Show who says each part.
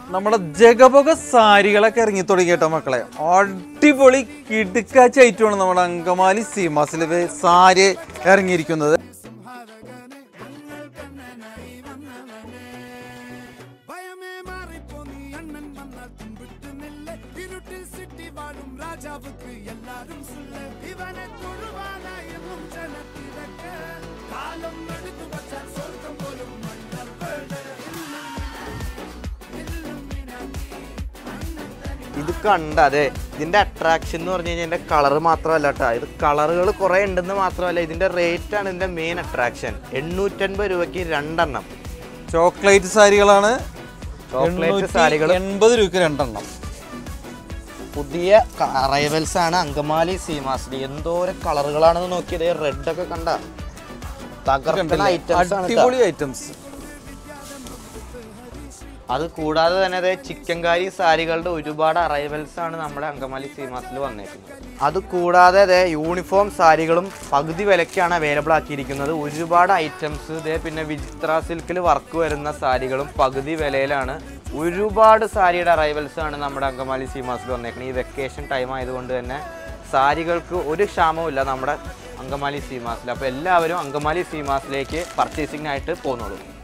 Speaker 1: നമ്മുടെ ജഗപൊക സാരികളൊക്കെ ഇറങ്ങി തുടങ്ങി കേട്ടോ മക്കളെ അടിപൊളി കിടുക്കാച്ചായിട്ടാണ് നമ്മുടെ അങ്കമാലി സീമാസിൽ സാരി ഇറങ്ങിയിരിക്കുന്നത്
Speaker 2: ഭയമേ മാറിപ്പോ നീ അണ്ണൻ വന്നാൽ തുമ്പിട്ട് നില്ല് ഇരുട്ടിൽ സിറ്റി വാഴും രാജാവുക്ക് എല്ലാരും സുല്ല് ഇവനെ തൊഴുവാനായി എന്നും ജനത്തിരക്ക് കാലം എടുത്തു വച്ചാൽ സ്വർഗം പോലും മണ്ണൽ വീട്
Speaker 3: ഇത് കണ്ട അതെ ഇതിന്റെ അട്രാക്ഷൻ എന്ന് പറഞ്ഞു കഴിഞ്ഞാൽ ഇതിന്റെ കളർ മാത്രമല്ല കേട്ടോ ഇത് കളറുകൾ കുറെ ഉണ്ടെന്ന് മാത്രമല്ല ഇതിന്റെ റേറ്റ് ആണ് ഇതിന്റെ മെയിൻ അട്രാക്ഷൻ എണ്ണൂറ്റൻപത് രൂപയ്ക്ക് രണ്ടെണ്ണം
Speaker 1: ചോക്ലേറ്റ് സാരികളാണ്
Speaker 3: ചോക്ലേറ്റ് സാരികൾ
Speaker 1: എൺപത് രൂപയ്ക്ക് രണ്ടെണ്ണം
Speaker 3: പുതിയ അറൈവൽസ് ആണ് അങ്കമാലി സീമാസിൽ എന്തോരം കളറുകളാണെന്ന് നോക്കിയത് റെഡ് ഒക്കെ കണ്ട തകർക്കുന്ന ഐറ്റംസ് ആണ് ട്ടോ.
Speaker 1: അടിപൊളി ഐറ്റംസ്
Speaker 3: അത് കൂടാതെ തന്നെ അതെ ചിക്കൻ കാരി സാരികളുടെ ഒരുപാട് അറൈവൽസ് ആണ് നമ്മുടെ അങ്കമാലി സീമാസിൽ വന്നേക്കുന്നത് അത് കൂടാതെ അതെ യൂണിഫോം സാരികളും പകുതി വിലക്കാണ് അവൈലബിൾ ആക്കിയിരിക്കുന്നത് ഒരുപാട് ഐറ്റംസ് ഇതേ പിന്നെ വിചിത്ര സിൽക്കിൽ വർക്ക് വരുന്ന സാരികളും പകുതി വിലയിലാണ് ഒരുപാട് സാരിയുടെ അറൈവൽസ് ആണ് നമ്മുടെ അങ്കമാലി സീമാസിൽ വന്നേക്കുന്നത് ഈ വെക്കേഷൻ ടൈം ആയതുകൊണ്ട് തന്നെ സാരികൾക്ക് ഒരു ക്ഷാമവും ഇല്ല നമ്മുടെ അങ്കമാലി സീമാസിൽ അപ്പോൾ എല്ലാവരും അങ്കമാലി സീമാസിലേക്ക് പർച്ചേസിംഗ് ആയിട്ട് പോകുന്നുള്ളൂ